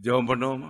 ஜெபம் பண்ணுவோமா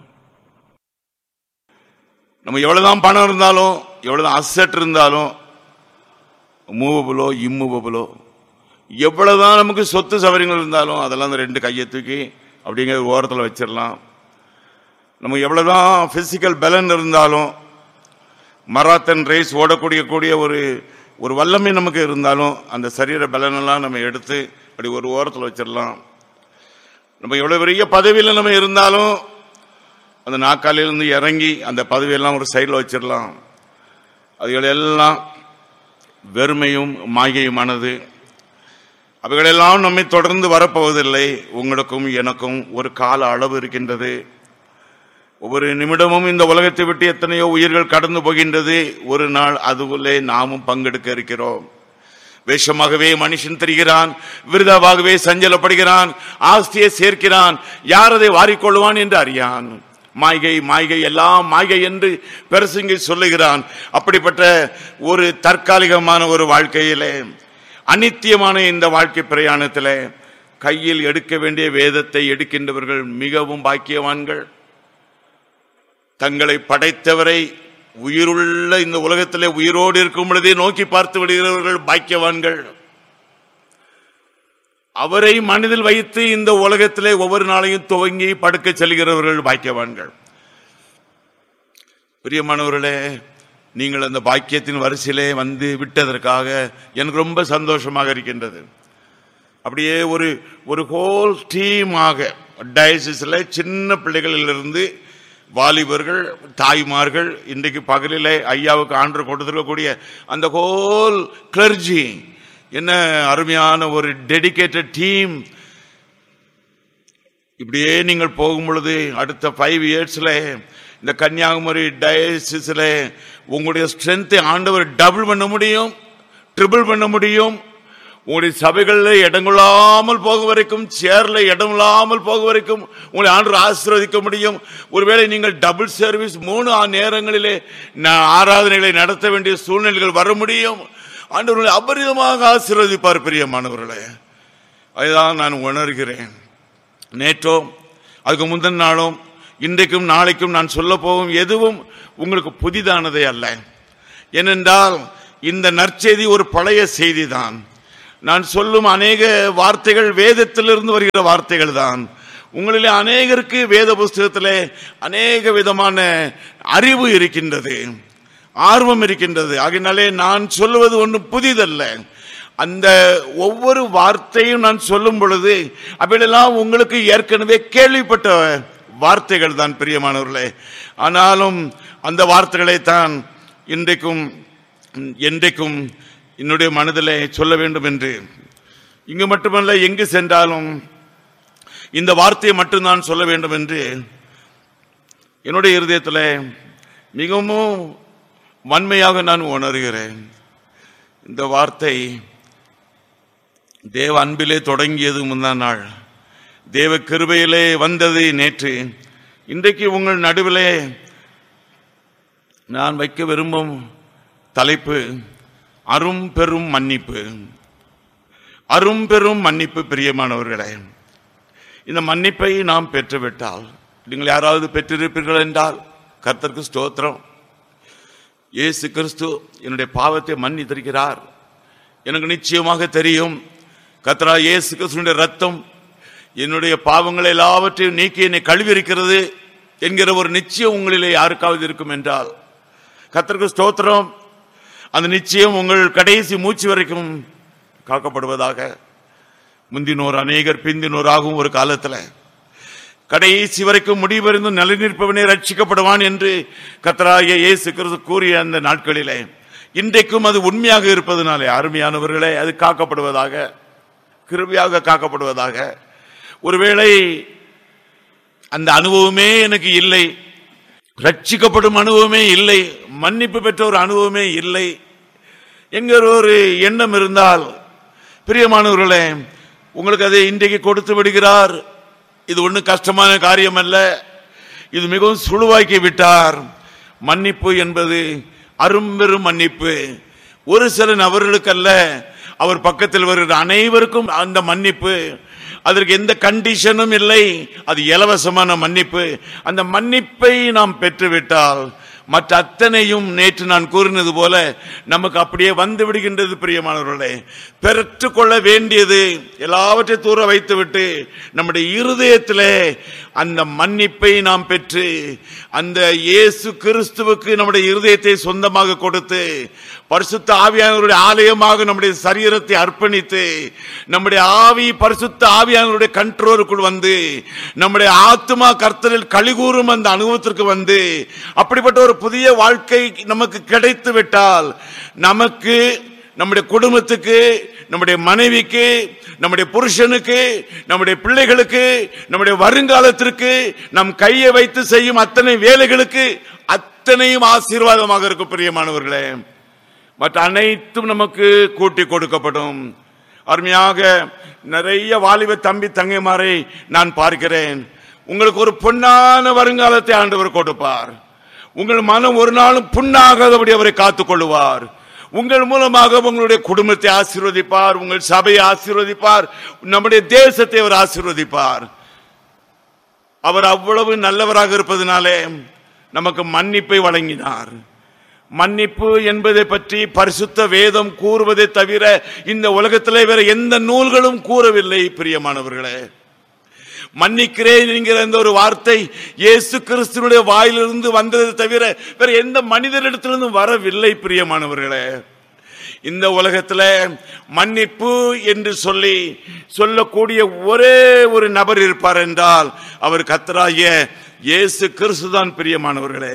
நம்ம எவ்வளவுதான் பணம் இருந்தாலும் எவ்வளவுதான் அசெட் இருந்தாலும் மூவபுளோ இம்மூவபுளோ எவ்வளவுதான் நமக்கு சொத்து சவரியங்கள் இருந்தாலும் அதெல்லாம் அந்த ரெண்டு கையை தூக்கி அப்படிங்கிற ஒரு ஓரத்தில் வச்சிடலாம் நம்ம எவ்வளவுதான் பிசிக்கல் பலன் இருந்தாலும் மராத்தன் ரேஸ் ஓடக்கூடிய கூடிய ஒரு ஒரு வல்லமை நமக்கு இருந்தாலும் அந்த சரீர பலனெல்லாம் நம்ம எடுத்து அப்படி ஒரு ஓரத்தில் வச்சிடலாம் நம்ம எவ்வளவு பெரிய பதவியில் நம்ம இருந்தாலும் அந்த நாக்காலிலிருந்து இறங்கி அந்த பதவியெல்லாம் ஒரு சைடில் வச்சிடலாம் அதுகள் எல்லாம் வெறுமையும் மாயையுமானது அவைகளெல்லாம் நம்மை தொடர்ந்து வரப்போவதில்லை உங்களுக்கும் எனக்கும் ஒரு கால அளவு இருக்கின்றது ஒவ்வொரு நிமிடமும் இந்த உலகத்தை விட்டு எத்தனையோ உயிர்கள் கடந்து போகின்றது ஒரு நாள் அதுவுள்ளே நாமும் பங்கெடுக்க இருக்கிறோம் வேஷமாகவே மனுஷன் தெரிகிறான் விருதாவாகவே சஞ்சலப்படுகிறான் ஆஸ்தியை சேர்க்கிறான் யார் அதை வாரிக்கொள்வான் என்று அறியான் மாய்கை மாய்கை எல்லாம் மாய்கை என்று பெருசுங்கி சொல்லுகிறான் அப்படிப்பட்ட ஒரு தற்காலிகமான ஒரு வாழ்க்கையிலே அனித்தியமான இந்த வாழ்க்கை பிரயாணத்திலே கையில் எடுக்க வேண்டிய வேதத்தை எடுக்கின்றவர்கள் மிகவும் பாக்கியவான்கள் தங்களை படைத்தவரை உயிருள்ள இந்த உலகத்திலே உயிரோடு இருக்கும் பொழுதே நோக்கி பார்த்து விடுகிறவர்கள் பாக்கியவான்கள் அவரை மனதில் வைத்து இந்த உலகத்திலே ஒவ்வொரு நாளையும் துவங்கி படுக்க செல்கிறவர்கள் பாக்கியவான்கள் பிரியமானவர்களே நீங்கள் அந்த பாக்கியத்தின் வரிசையிலே வந்து விட்டதற்காக எனக்கு ரொம்ப சந்தோஷமாக இருக்கின்றது அப்படியே ஒரு ஒரு ஹோல் டீமாக டயசிஸில் சின்ன பிள்ளைகளிலிருந்து வாலிபர்கள் தாய்மார்கள் இன்றைக்கு பகலிலே ஐயாவுக்கு ஆண்டு கொடுத்துருக்கக்கூடிய அந்த ஹோல் கிளர்ஜி என்ன அருமையான ஒரு டெடிகேட்டட் டீம் இப்படியே நீங்கள் போகும் பொழுது அடுத்த ஃபைவ் இயர்ஸ்ல இந்த கன்னியாகுமரி டயசிஸ்ல உங்களுடைய ஸ்ட்ரென்த்தை ஆண்டவர் டபுள் பண்ண முடியும் ட்ரிபிள் பண்ண முடியும் உங்களுடைய சபைகளில் இடங்கொள்ளாமல் போக வரைக்கும் சேர்ல இடமில்லாமல் போக வரைக்கும் உங்களை ஆண்டு ஆசீர்வதிக்க முடியும் ஒருவேளை நீங்கள் டபுள் சர்வீஸ் மூணு ஆ- நேரங்களிலே ந- ஆராதனைகளை நடத்த வேண்டிய சூழ்நிலைகள் வர முடியும் ஆண்டவர்களை அபரிதமாக ஆசீர்வதிப்பார் பிரியமானவர்களே அதுதான் நான் உணர்கிறேன் நேற்றோ அதுக்கு முந்தின நாளும் இன்றைக்கும் நாளைக்கும் நான் சொல்ல போகும் எதுவும் உங்களுக்கு புதிதானதே அல்ல ஏனென்றால் இந்த நற்செய்தி ஒரு பழைய செய்தி தான் நான் சொல்லும் அநேக வார்த்தைகள் வேதத்திலிருந்து வருகிற வார்த்தைகள் தான் உங்களிலே அநேகருக்கு வேத புஸ்தகத்திலே அநேக விதமான அறிவு இருக்கின்றது ஆர்வம் இருக்கின்றது ஆகினாலே நான் சொல்லுவது ஒன்றும் புதிதல்ல அந்த ஒவ்வொரு வார்த்தையும் நான் சொல்லும் பொழுது அப்படியெல்லாம் உங்களுக்கு ஏற்கனவே கேள்விப்பட்ட வார்த்தைகள் தான் பிரியமானவர்களே ஆனாலும் அந்த வார்த்தைகளை தான் இன்றைக்கும் என்றைக்கும் என்னுடைய மனதிலே சொல்ல வேண்டும் என்று இங்கு மட்டுமல்ல எங்கு சென்றாலும் இந்த வார்த்தையை மட்டும் நான் சொல்ல வேண்டும் என்று என்னுடைய இருதயத்தில் மிகவும் வன்மையாக நான் உணர்கிறேன் இந்த வார்த்தை தேவ அன்பிலே தொடங்கியது முந்தா நாள் தேவ கிருபையிலே வந்தது நேற்று இன்றைக்கு உங்கள் நடுவிலே நான் வைக்க விரும்பும் தலைப்பு அரும் பெரும் மன்னிப்பு அரும் பெரும் மன்னிப்பு பிரியமானவர்களே இந்த மன்னிப்பை நாம் பெற்றுவிட்டால் நீங்கள் யாராவது பெற்றிருப்பீர்கள் என்றால் கர்த்தருக்கு ஸ்தோத்திரம் இயேசு கிறிஸ்து என்னுடைய பாவத்தை மன்னித்திருக்கிறார் எனக்கு நிச்சயமாக தெரியும் கத்ரா இயேசு கிறிஸ்துடைய ரத்தம் என்னுடைய பாவங்களை எல்லாவற்றையும் நீக்கி என்னை கழுவிருக்கிறது என்கிற ஒரு நிச்சயம் உங்களிலே யாருக்காவது இருக்கும் என்றால் கத்தருக்கு ஸ்தோத்திரம் அந்த நிச்சயம் உங்கள் கடைசி மூச்சு வரைக்கும் காக்கப்படுவதாக முந்தினோர் அநேகர் பிந்தினோராகும் ஒரு காலத்தில் கடைசி வரைக்கும் முடிவறிந்து நிலைநிற்பவனே ரட்சிக்கப்படுவான் என்று கத்தராகிய இயேசு கிறிஸ்து கூறிய அந்த நாட்களிலே இன்றைக்கும் அது உண்மையாக இருப்பதனாலே அருமையானவர்களே அது காக்கப்படுவதாக கிருபையாக காக்கப்படுவதாக ஒருவேளை அந்த அனுபவமே எனக்கு இல்லை ரட்சிக்கப்படும் அனுபவமே இல்லை மன்னிப்பு பெற்ற ஒரு அனுபவமே இல்லை என்கிற ஒரு எண்ணம் இருந்தால் பிரியமானவர்களே உங்களுக்கு அதை இன்றைக்கு கொடுத்து விடுகிறார் இது ஒன்றும் கஷ்டமான காரியம் அல்ல இது மிகவும் சுழுவாக்கி விட்டார் மன்னிப்பு என்பது அரும்பெரும் மன்னிப்பு ஒரு சில நபர்களுக்கு அல்ல அவர் பக்கத்தில் வருகிற அனைவருக்கும் அந்த மன்னிப்பு அதற்கு எந்த கண்டிஷனும் இல்லை அது இலவசமான மன்னிப்பு அந்த மன்னிப்பை நாம் பெற்றுவிட்டால் மற்ற அத்தனையும் நேற்று நான் கூறினது போல நமக்கு அப்படியே வந்து விடுகின்றது பிரியமானவர்களே பெற்றுக்கொள்ள வேண்டியது எல்லாவற்றையும் தூர வைத்துவிட்டு நம்முடைய இருதயத்திலே அந்த மன்னிப்பை நாம் பெற்று அந்த இயேசு கிறிஸ்துவுக்கு நம்முடைய இருதயத்தை சொந்தமாக கொடுத்து பரிசுத்த ஆவியானவருடைய ஆலயமாக நம்முடைய சரீரத்தை அர்ப்பணித்து நம்முடைய ஆவி பரிசுத்த ஆவியானவருடைய கண்ட்ரோலுக்குள் வந்து நம்முடைய ஆத்மா கர்த்தரில் கழிகூறும் அந்த அனுபவத்திற்கு வந்து அப்படிப்பட்ட ஒரு புதிய வாழ்க்கை நமக்கு கிடைத்து விட்டால் நமக்கு நம்முடைய குடும்பத்துக்கு நம்முடைய மனைவிக்கு நம்முடைய புருஷனுக்கு நம்முடைய பிள்ளைகளுக்கு நம்முடைய வருங்காலத்திற்கு நம் கையை வைத்து செய்யும் அத்தனை வேலைகளுக்கு அத்தனையும் ஆசீர்வாதமாக இருக்கும் பிரியமானவர்களே மற்ற அனைத்தும் நமக்கு கூட்டி கொடுக்கப்படும் அருமையாக நிறைய வாலிப தம்பி தங்கைமாரை நான் பார்க்கிறேன் உங்களுக்கு ஒரு பொன்னான வருங்காலத்தை ஆண்டவர் கொடுப்பார் உங்கள் மனம் ஒரு நாளும் புண்ணாகாதபடி அவரை காத்துக் கொள்ளுவார் உங்கள் மூலமாக உங்களுடைய குடும்பத்தை ஆசீர்வதிப்பார் உங்கள் சபையை ஆசீர்வதிப்பார் நம்முடைய தேசத்தை அவர் ஆசீர்வதிப்பார் அவர் அவ்வளவு நல்லவராக இருப்பதனாலே நமக்கு மன்னிப்பை வழங்கினார் மன்னிப்பு என்பதை பற்றி பரிசுத்த வேதம் கூறுவதை தவிர இந்த உலகத்திலே வேற எந்த நூல்களும் கூறவில்லை பிரியமானவர்களே மன்னிக்கிறேன் என்கிற இந்த ஒரு வார்த்தை இயேசு கிறிஸ்துனுடைய வாயிலிருந்து வந்ததை தவிர வேற எந்த மனிதரிடத்திலிருந்தும் வரவில்லை பிரியமானவர்களே இந்த உலகத்துல மன்னிப்பு என்று சொல்லி சொல்லக்கூடிய ஒரே ஒரு நபர் இருப்பார் என்றால் அவர் கத்தராகிய இயேசு கிறிஸ்து தான் பிரியமானவர்களே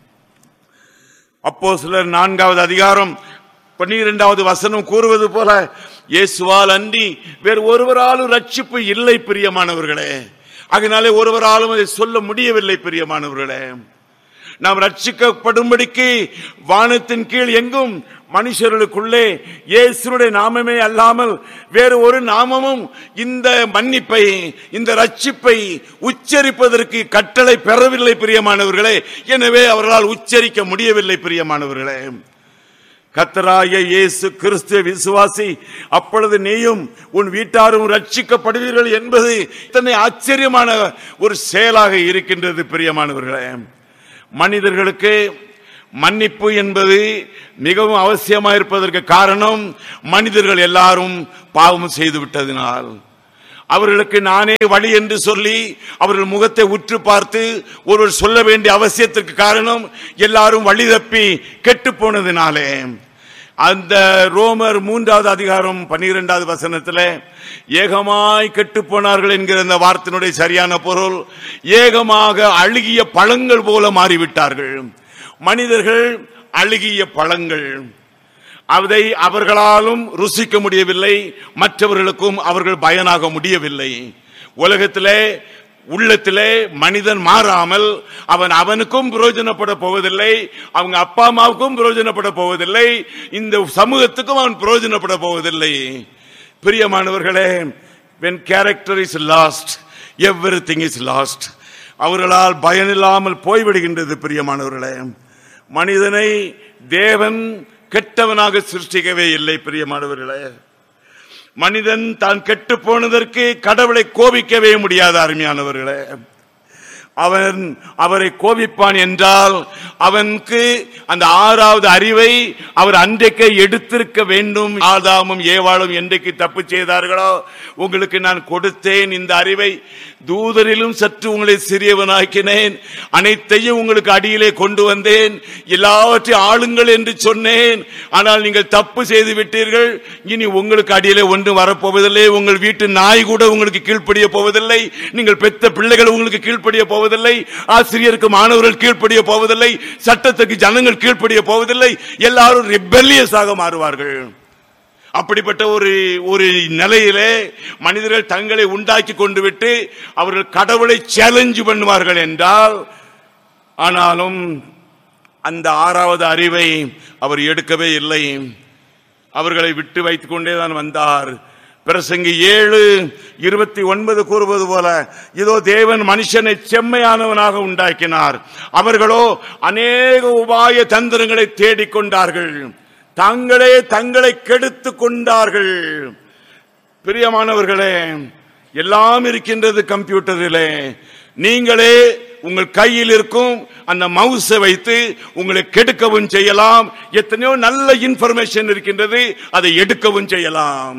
அப்போ சிலர் நான்காவது அதிகாரம் பன்னிரெண்டாவது வசனம் கூறுவது போல இயேசுவால் அன்றி வேறு ஒருவராலும் ரட்சிப்பு இல்லை பிரியமானவர்களே அதனாலே ஒருவராலும் அதை சொல்ல முடியவில்லை பிரியமானவர்களே நாம் ரட்சிக்கப்படும்படிக்கு வானத்தின் கீழ் எங்கும் மனுஷர்களுக்குள்ளே இயேசுடைய நாமமே அல்லாமல் வேறு ஒரு நாமமும் இந்த மன்னிப்பை இந்த ரட்சிப்பை உச்சரிப்பதற்கு கட்டளை பெறவில்லை பிரியமானவர்களே எனவே அவர்களால் உச்சரிக்க முடியவில்லை பிரியமானவர்களே கத்தராய இயேசு கிறிஸ்துவ விசுவாசி அப்பொழுது நீயும் உன் வீட்டாரும் ரட்சிக்கப்படுவீர்கள் என்பது இத்தனை ஆச்சரியமான ஒரு செயலாக இருக்கின்றது பிரியமானவர்களே மனிதர்களுக்கு மன்னிப்பு என்பது மிகவும் அவசியமாக இருப்பதற்கு காரணம் மனிதர்கள் எல்லாரும் பாவம் செய்து விட்டதினால் அவர்களுக்கு நானே வழி என்று சொல்லி அவர்கள் முகத்தை உற்று பார்த்து ஒருவர் சொல்ல வேண்டிய அவசியத்திற்கு காரணம் எல்லாரும் வழி தப்பி கெட்டு போனதினாலே அந்த ரோமர் மூன்றாவது அதிகாரம் பன்னிரெண்டாவது வசனத்தில் ஏகமாய் கெட்டு போனார்கள் என்கிற அந்த வார்த்தையினுடைய சரியான பொருள் ஏகமாக அழுகிய பழங்கள் போல மாறிவிட்டார்கள் மனிதர்கள் அழுகிய பழங்கள் அதை அவர்களாலும் ருசிக்க முடியவில்லை மற்றவர்களுக்கும் அவர்கள் பயனாக முடியவில்லை உலகத்திலே உள்ளத்திலே மனிதன் மாறாமல் அவன் அவனுக்கும் பிரயோஜனப்பட போவதில்லை அவங்க அப்பா அம்மாவுக்கும் பிரயோஜனப்பட போவதில்லை இந்த சமூகத்துக்கும் அவன் பிரயோஜனப்பட போவதில்லை பிரியமானவர்களே when character is lost everything is lost அவர்களால் பயனில்லாமல் போய்விடுகின்றது பிரியமானவர்களே மனிதனை தேவன் கெட்டவனாக சிருஷ்டிக்கவே இல்லை பிரியமானவர்களே மனிதன் தான் கெட்டு போனதற்கு கடவுளை கோபிக்கவே முடியாது அருமையானவர்களே அவன் அவரை கோபிப்பான் என்றால் அவனுக்கு அந்த ஆறாவது அறிவை அவர் அன்றைக்கே எடுத்திருக்க வேண்டும் ஆதாமும் ஏவாளும் என்றைக்கு தப்பு செய்தார்களோ உங்களுக்கு நான் கொடுத்தேன் இந்த அறிவை தூதரிலும் சற்று உங்களை சிறியவனாக்கினேன் அனைத்தையும் உங்களுக்கு அடியிலே கொண்டு வந்தேன் எல்லாவற்றையும் ஆளுங்கள் என்று சொன்னேன் ஆனால் நீங்கள் தப்பு செய்து விட்டீர்கள் இனி உங்களுக்கு அடியிலே ஒன்றும் வரப்போவதில்லை உங்கள் வீட்டு நாய் கூட உங்களுக்கு கீழ்ப்படிய போவதில்லை நீங்கள் பெத்த பிள்ளைகள் உங்களுக்கு கீழ்ப்படிய போவதில்லை ஆசிரியருக்கு மாணவர்கள் கீழ்ப்படிய போவதில்லை சட்டத்துக்கு ஜனங்கள் கீழ்ப்படிய போவதில்லை எல்லாரும் ரிபெல்லியஸாக மாறுவார்கள் அப்படிப்பட்ட ஒரு ஒரு நிலையிலே மனிதர்கள் தங்களை உண்டாக்கி கொண்டு விட்டு அவர்கள் கடவுளை சேலஞ்ச் பண்ணுவார்கள் என்றால் ஆனாலும் அந்த ஆறாவது அறிவை அவர் எடுக்கவே இல்லை அவர்களை விட்டு வைத்துக் கொண்டே தான் வந்தார் பிரசங்கி ஏழு இருபத்தி ஒன்பது கூறுவது போல இதோ தேவன் மனுஷனை செம்மையானவனாக உண்டாக்கினார் அவர்களோ அநேக உபாய தந்திரங்களை தேடிக்கொண்டார்கள் தாங்களே தங்களை கெடுத்து கொண்டார்கள் பிரியமானவர்களே எல்லாம் இருக்கின்றது கம்ப்யூட்டரிலே நீங்களே உங்கள் கையில் இருக்கும் அந்த மவுஸை வைத்து உங்களை கெடுக்கவும் செய்யலாம் எத்தனையோ நல்ல இன்ஃபர்மேஷன் இருக்கின்றது அதை எடுக்கவும் செய்யலாம்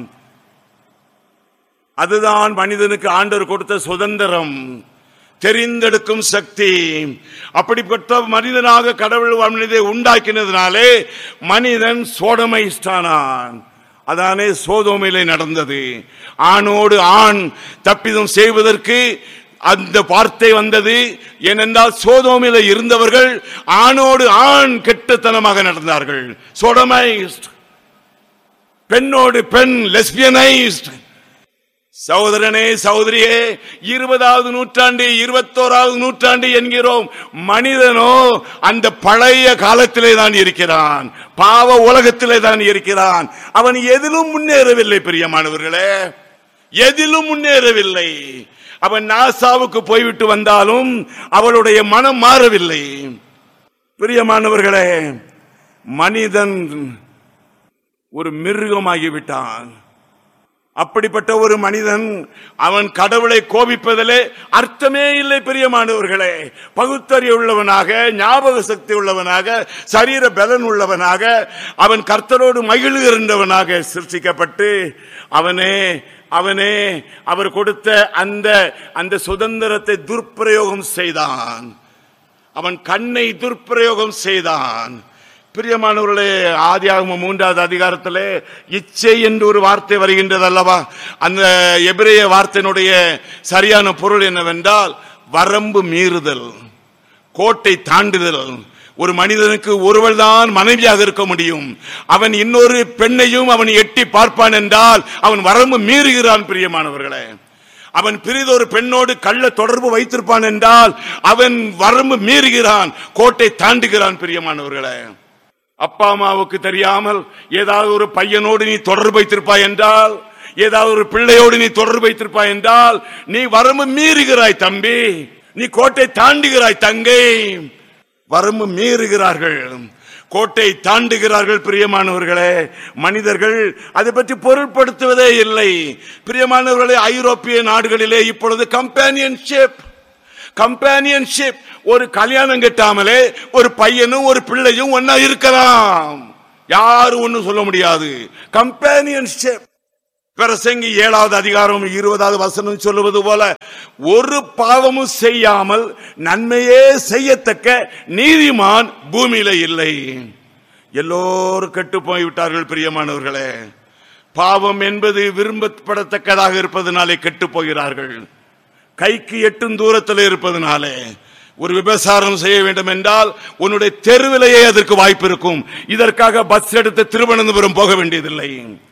அதுதான் மனிதனுக்கு ஆண்டவர் கொடுத்த சுதந்திரம் தெரிந்தெடுக்கும் சக்தி அப்படிப்பட்ட மனிதனாக கடவுள் மனிதை உண்டாக்கினதுனாலே மனிதன் சோடமைஸ்டானான் அதானே சோதோமிலே நடந்தது ஆணோடு ஆண் தப்பிதம் செய்வதற்கு அந்த வார்த்தை வந்தது ஏனென்றால் சோதோமில இருந்தவர்கள் ஆணோடு ஆண் கெட்டத்தனமாக நடந்தார்கள் சோடமைஸ்ட் பெண்ணோடு பெண் லெஸ்பியனைஸ்ட் சகோதரனே சகோதரியே இருபதாவது நூற்றாண்டு இருபத்தோராவது நூற்றாண்டு என்கிறோம் மனிதனோ அந்த பழைய காலத்திலே தான் இருக்கிறான் பாவ உலகத்திலே தான் இருக்கிறான் அவன் எதிலும் முன்னேறவில்லை பிரியமானவர்களே எதிலும் முன்னேறவில்லை அவன் நாசாவுக்கு போய்விட்டு வந்தாலும் அவளுடைய மனம் மாறவில்லை பிரியமானவர்களே மனிதன் ஒரு மிருகமாகிவிட்டான் அப்படிப்பட்ட ஒரு மனிதன் அவன் கடவுளை கோபிப்பதிலே அர்த்தமே இல்லை பிரியமானவர்களே பகுத்தறிவு உள்ளவனாக ஞாபக சக்தி உள்ளவனாக சரீர பலன் உள்ளவனாக அவன் கர்த்தரோடு மகிழ்கின்றவனாக சிருஷ்டிக்கப்பட்டு அவனே அவனே அவர் கொடுத்த அந்த அந்த சுதந்திரத்தை துர்ப்பிரயோகம் செய்தான் அவன் கண்ணை துர்ப்பிரயோகம் செய்தான் பிரியமானவர்களே ஆதியாகமம் மூன்றாவது அதிகாரத்திலே இச்சை என்று ஒரு வார்த்தை வருகின்றது அல்லவா அந்த எபிரேய வார்த்தையினுடைய சரியான பொருள் என்னவென்றால் வரம்பு மீறுதல் கோட்டை தாண்டுதல் ஒரு மனிதனுக்கு ஒருவள் தான் மனைவியாக இருக்க முடியும் அவன் இன்னொரு பெண்ணையும் அவன் எட்டி பார்ப்பான் என்றால் அவன் வரம்பு மீறுகிறான் பிரியமானவர்களே அவன் பிரிதொரு பெண்ணோடு கள்ள தொடர்பு வைத்திருப்பான் என்றால் அவன் வரம்பு மீறுகிறான் கோட்டை தாண்டுகிறான் பிரியமானவர்களே அப்பா அம்மாவுக்கு தெரியாமல் ஏதாவது ஒரு பையனோடு நீ தொடர்பு வைத்திருப்பாய் என்றால் ஏதாவது ஒரு பிள்ளையோடு நீ தொடர்பு வைத்திருப்பாய் என்றால் நீ வரம்பு மீறுகிறாய் தம்பி நீ கோட்டை தாண்டுகிறாய் தங்கை வரம்பு மீறுகிறார்கள் கோட்டை தாண்டுகிறார்கள் பிரியமானவர்களே மனிதர்கள் அதை பற்றி பொருட்படுத்துவதே இல்லை பிரியமானவர்களே ஐரோப்பிய நாடுகளிலே இப்பொழுது கம்பேனியன்ஷிப் கம்பேனியன்ஷிப் ஒரு கல்யாணம் கட்டாமலே ஒரு பையனும் ஒரு பிள்ளையும் ஒன்னா இருக்கலாம் யாரும் ஒன்னும் சொல்ல முடியாது கம்பேனியன்ஷிப் பிரசங்கி ஏழாவது அதிகாரம் இருபதாவது வசனம் சொல்லுவது போல ஒரு பாவமும் செய்யாமல் நன்மையே செய்யத்தக்க நீதிமான் பூமியில இல்லை எல்லோரும் கெட்டு போய்விட்டார்கள் பிரியமானவர்களே பாவம் என்பது விரும்பப்படத்தக்கதாக இருப்பதனாலே கெட்டு போகிறார்கள் கைக்கு எட்டும் தூரத்தில் இருப்பதனாலே ஒரு விபசாரம் செய்ய வேண்டும் என்றால் உன்னுடைய தெருவிலேயே அதற்கு வாய்ப்பு இருக்கும் இதற்காக பஸ் எடுத்து திருவனந்தபுரம் போக வேண்டியதில்லை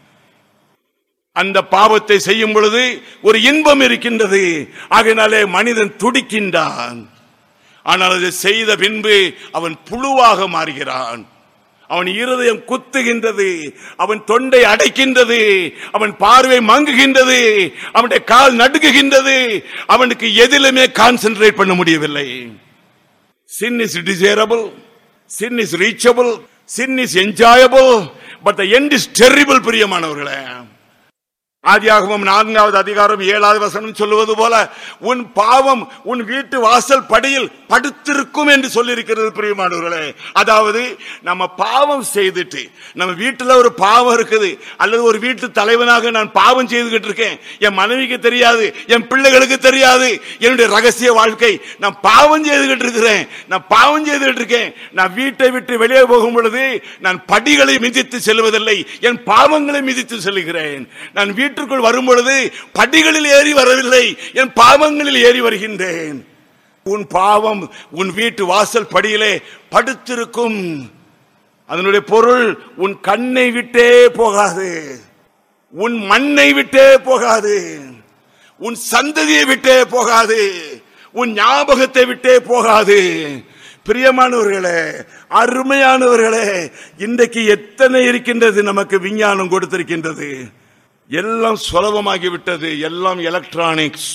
அந்த பாவத்தை செய்யும் பொழுது ஒரு இன்பம் இருக்கின்றது ஆகையினாலே மனிதன் துடிக்கின்றான் ஆனால் அதை செய்த பின்பு அவன் புழுவாக மாறுகிறான் அவன் இருதயம் குத்துகின்றது அவன் தொண்டை அடைக்கின்றது அவன் பார்வை மங்குகின்றது அவனுடைய கால் நடுங்குகின்றது அவனுக்கு எதிலுமே கான்சென்ட்ரேட் பண்ண முடியவில்லை sin is desirable sin is reachable sin is enjoyable but the end is terrible பிரியமானவர்களே ஆதியாகமம் நான்காவது அதிகாரம் ஏழாவது வசனம் சொல்லுவது போல உன் பாவம் உன் வீட்டு வாசல் படியில் படுத்திருக்கும் என்று சொல்லியிருக்கிறது பிரியமானவர்களே அதாவது நம்ம பாவம் செய்துட்டு நம்ம வீட்டுல ஒரு பாவம் இருக்குது அல்லது ஒரு வீட்டு தலைவனாக நான் பாவம் செய்துகிட்டு இருக்கேன் என் மனைவிக்கு தெரியாது என் பிள்ளைகளுக்கு தெரியாது என்னுடைய ரகசிய வாழ்க்கை நான் பாவம் செய்துகிட்டு இருக்கிறேன் நான் பாவம் செய்துகிட்டு இருக்கேன் நான் வீட்டை விட்டு வெளியே போகும் பொழுது நான் படிகளை மிதித்து செல்வதில்லை என் பாவங்களை மிதித்து செல்கிறேன் நான் வீட்டுக்குள் வரும் பொழுது படிகளில் ஏறி வரவில்லை என் பாவங்களில் ஏறி வருகின்றேன் உன் பாவம் உன் வீட்டு வாசல் படியிலே படுத்திருக்கும் அதனுடைய பொருள் உன் கண்ணை விட்டே போகாது உன் மண்ணை விட்டே போகாது உன் சந்ததியை விட்டே போகாது உன் ஞாபகத்தை விட்டே போகாது பிரியமானவர்களே அருமையானவர்களே இன்றைக்கு எத்தனை இருக்கின்றது நமக்கு விஞ்ஞானம் கொடுத்திருக்கின்றது எல்லாம் சுலபமாகி விட்டது எல்லாம் எலக்ட்ரானிக்ஸ்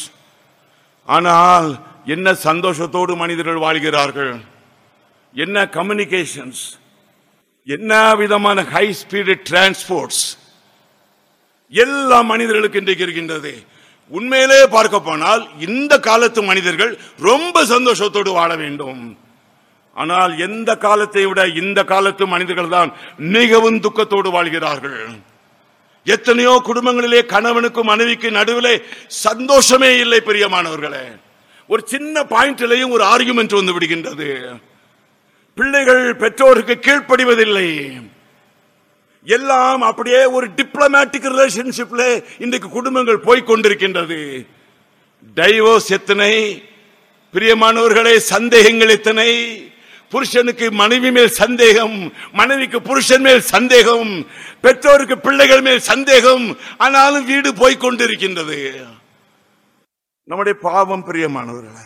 ஆனால் என்ன சந்தோஷத்தோடு மனிதர்கள் வாழ்கிறார்கள் என்ன கம்யூனிகேஷன்ஸ் என்ன விதமான ஹை ஸ்பீடு டிரான்ஸ்போர்ட்ஸ் எல்லா மனிதர்களுக்கு இன்றைக்கு இருக்கின்றது உண்மையிலே பார்க்க போனால் இந்த காலத்து மனிதர்கள் ரொம்ப சந்தோஷத்தோடு வாழ வேண்டும் ஆனால் எந்த காலத்தை விட இந்த காலத்து மனிதர்கள் தான் மிகவும் துக்கத்தோடு வாழ்கிறார்கள் எத்தனையோ குடும்பங்களிலே கணவனுக்கு மனைவிக்கு நடுவிலே சந்தோஷமே இல்லை பிரியமானவர்களே ஒரு சின்ன பாயிண்ட்லையும் ஒரு ஆர்குமெண்ட் வந்து விடுகின்றது பிள்ளைகள் பெற்றோருக்கு கீழ்ப்படிவதில்லை எல்லாம் அப்படியே ஒரு டிப்ளமேட்டிக் ரிலேஷன்ஷிப்ல இன்றைக்கு குடும்பங்கள் போய் கொண்டிருக்கின்றது டைவோர்ஸ் எத்தனை பிரியமானவர்களே சந்தேகங்கள் எத்தனை புருஷனுக்கு மனைவி மேல் சந்தேகம் மனைவிக்கு புருஷன் மேல் சந்தேகம் பெற்றோருக்கு பிள்ளைகள் மேல் சந்தேகம் ஆனாலும் வீடு போய் கொண்டிருக்கின்றது நம்முடைய பாவம் பிரியமானவர்களே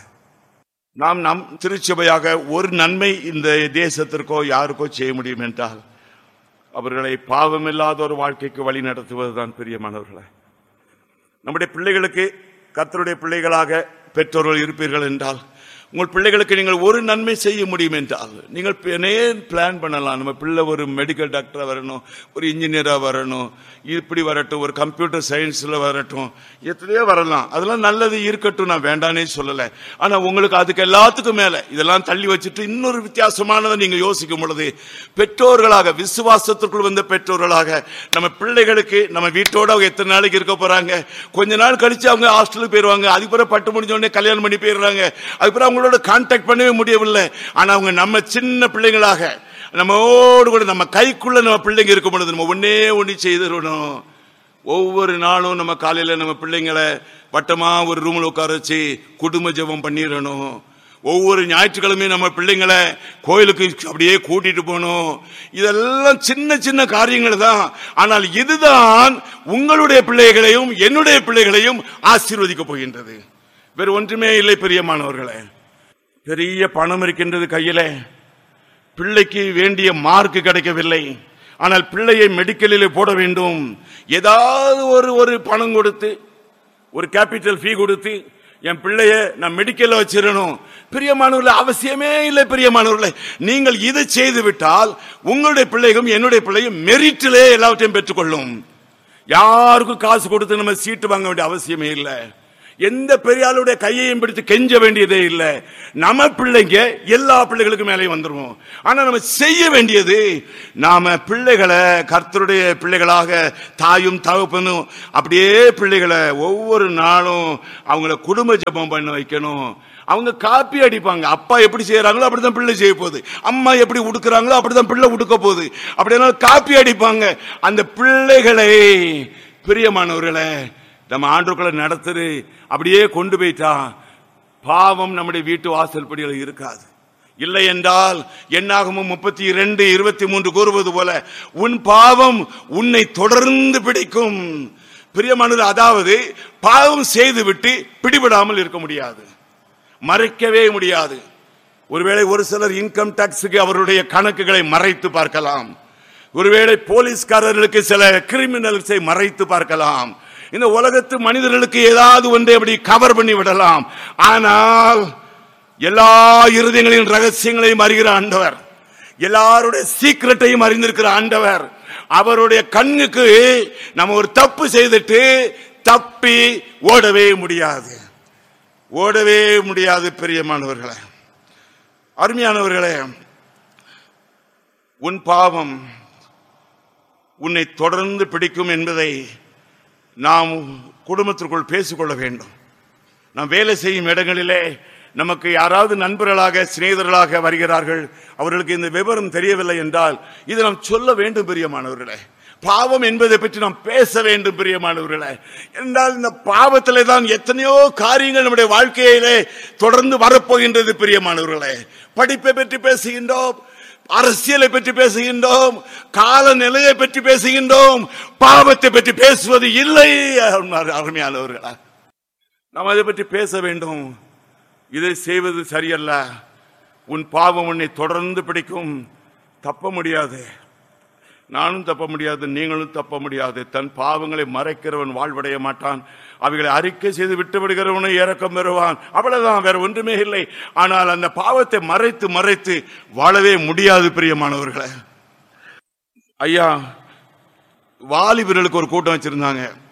நாம் நம் திருச்சபையாக ஒரு நன்மை இந்த தேசத்திற்கோ யாருக்கோ செய்ய முடியும் என்றால் அவர்களை பாவமில்லாத ஒரு வாழ்க்கைக்கு வழி நடத்துவதுதான் பிரியமானவர்களே நம்முடைய பிள்ளைகளுக்கு கர்த்தருடைய பிள்ளைகளாக பெற்றோர்கள் இருப்பீர்கள் என்றால் உங்கள் பிள்ளைகளுக்கு நீங்கள் ஒரு நன்மை செய்ய முடியும் என்றால் நீங்கள் நேர் பிளான் பண்ணலாம் நம்ம பிள்ளை ஒரு மெடிக்கல் டாக்டரா வரணும் ஒரு இன்ஜினியரா வரணும் இப்படி வரட்டும் ஒரு கம்ப்யூட்டர் சயின்ஸ்ல வரட்டும் எத்தனையோ வரலாம் அதெல்லாம் நல்லது இருக்கட்டும் நான் வேண்டானே சொல்லல ஆனா உங்களுக்கு அதுக்கு எல்லாத்துக்கும் மேல இதெல்லாம் தள்ளி வச்சுட்டு இன்னொரு வித்தியாசமானதை நீங்க யோசிக்கும் பொழுது பெற்றோர்களாக விசுவாசத்திற்குள் வந்த பெற்றோர்களாக நம்ம பிள்ளைகளுக்கு நம்ம வீட்டோட அவங்க எத்தனை நாளைக்கு இருக்க போறாங்க கொஞ்ச நாள் கழிச்சு அவங்க ஹாஸ்டலுக்கு போயிருவாங்க அதுக்கப்புறம் பட்டு முடிஞ்ச உடனே கல்யாணம் பண்ணி போயிடுறாங்க அதுக்கப்புறம் அவங்களோட கான்டாக்ட் பண்ணவே முடியவில்லை ஆனா அவங்க நம்ம சின்ன பிள்ளைங்களாக நம்மோடு கூட நம்ம கைக்குள்ள நம்ம பிள்ளைங்க இருக்கும் பொழுது நம்ம ஒன்னே ஒண்ணு செய்திடணும் ஒவ்வொரு நாளும் நம்ம காலையில நம்ம பிள்ளைங்களை வட்டமா ஒரு ரூம்ல உட்கார வச்சு குடும்ப ஜெபம் பண்ணிடணும் ஒவ்வொரு ஞாயிற்றுக்கிழமையும் நம்ம பிள்ளைங்களை கோயிலுக்கு அப்படியே கூட்டிட்டு போகணும் இதெல்லாம் சின்ன சின்ன காரியங்கள் தான் ஆனால் இதுதான் உங்களுடைய பிள்ளைகளையும் என்னுடைய பிள்ளைகளையும் ஆசீர்வதிக்க போகின்றது வேறு ஒன்றுமே இல்லை பிரியமானவர்களே பெரிய பணம் இருக்கின்றது கையிலே பிள்ளைக்கு வேண்டிய மார்க் கிடைக்கவில்லை ஆனால் பிள்ளையை மெடிக்கலிலே போட வேண்டும் ஏதாவது ஒரு ஒரு பணம் கொடுத்து ஒரு கேபிட்டல் ஃபீ கொடுத்து என் பிள்ளைய நான் மெடிக்கல்ல வச்சிடணும் பிரியமானவர்களே அவசியமே இல்லை பிரியமானவர்களே நீங்கள் இது செய்து விட்டால் உங்களுடைய பிள்ளைகளும் என்னுடைய பிள்ளையும் மெரிட்டிலே எல்லாவற்றையும் பெற்றுக்கொள்ளும் யாருக்கும் காசு கொடுத்து நம்ம சீட்டு வாங்க வேண்டிய அவசியமே இல்லை எந்த பெரியாளுடைய கையையும் பிடித்து கெஞ்ச வேண்டியதே இல்லை நம்ம பிள்ளைங்க எல்லா பிள்ளைகளுக்கும் மேலே வந்துருவோம் ஆனா நம்ம செய்ய வேண்டியது நாம பிள்ளைகளை கர்த்தருடைய பிள்ளைகளாக தாயும் தகப்பனும் அப்படியே பிள்ளைகளை ஒவ்வொரு நாளும் அவங்கள குடும்ப ஜெபம் பண்ண வைக்கணும் அவங்க காப்பி அடிப்பாங்க அப்பா எப்படி செய்யறாங்களோ அப்படிதான் பிள்ளை செய்ய போகுது அம்மா எப்படி உடுக்குறாங்களோ அப்படிதான் பிள்ளை உடுக்க போகுது அப்படின்னா காப்பி அடிப்பாங்க அந்த பிள்ளைகளை பிரியமானவர்களே நம்ம ஆண்டுக்குள்ள நடத்துரு அப்படியே கொண்டு போயிட்டா பாவம் நம்முடைய வீட்டு வாசல் படியில் இருக்காது இல்லை என்றால் என்னாகமும் முப்பத்தி இரண்டு இருபத்தி மூன்று கூறுவது போல உன் பாவம் உன்னை தொடர்ந்து பிடிக்கும் பிரியமானது அதாவது பாவம் செய்துவிட்டு பிடிபடாமல் இருக்க முடியாது மறைக்கவே முடியாது ஒருவேளை ஒரு சிலர் இன்கம் டாக்ஸுக்கு அவருடைய கணக்குகளை மறைத்து பார்க்கலாம் ஒருவேளை போலீஸ்காரர்களுக்கு சில கிரிமினல்ஸை மறைத்து பார்க்கலாம் இந்த உலகத்து மனிதர்களுக்கு ஏதாவது ஒன்றை அப்படி கவர் பண்ணி விடலாம் ஆனால் எல்லா இருதயங்களின் ரகசியங்களையும் அறிகிற ஆண்டவர் எல்லாருடைய சீக்கிரட்டையும் அறிந்திருக்கிற ஆண்டவர் அவருடைய கண்ணுக்கு நம்ம ஒரு தப்பு செய்துட்டு தப்பி ஓடவே முடியாது ஓடவே முடியாது பிரியமானவர்களே அருமையானவர்களே உன் பாவம் உன்னை தொடர்ந்து பிடிக்கும் என்பதை நாம் குடும்பத்திற்குள் பேசிக்கொள்ள வேண்டும் நாம் வேலை செய்யும் இடங்களிலே நமக்கு யாராவது நண்பர்களாக சிநேகிதர்களாக வருகிறார்கள் அவர்களுக்கு இந்த விவரம் தெரியவில்லை என்றால் இது நாம் சொல்ல வேண்டும் பிரியமானவர்களே பாவம் என்பதை பற்றி நாம் பேச வேண்டும் பிரியமானவர்களே என்றால் இந்த பாவத்திலே தான் எத்தனையோ காரியங்கள் நம்முடைய வாழ்க்கையிலே தொடர்ந்து வரப்போகின்றது பிரியமானவர்களே படிப்பை பற்றி பேசுகின்றோம் அரசியலை பற்றி பேசுகின்றோம் காலநிலையை பற்றி பேசுகின்றோம் பாவத்தை பற்றி பேசுவது இல்லை அருமையானவர்களா நாம் அதை பற்றி பேச வேண்டும் இதை செய்வது சரியல்ல உன் பாவம் உன்னை தொடர்ந்து பிடிக்கும் தப்ப முடியாது நானும் தப்ப முடியாது நீங்களும் தப்ப முடியாது தன் பாவங்களை மறைக்கிறவன் வாழ்வடைய மாட்டான் அவைகளை அறிக்கை செய்து விட்டு விடுகிறவனும் இறக்கம் பெறுவான் அவ்வளவுதான் வேற ஒன்றுமே இல்லை ஆனால் அந்த பாவத்தை மறைத்து மறைத்து வாழவே முடியாது பிரியமானவர்களே ஐயா வாலிபர்களுக்கு ஒரு கூட்டம் வச்சிருந்தாங்க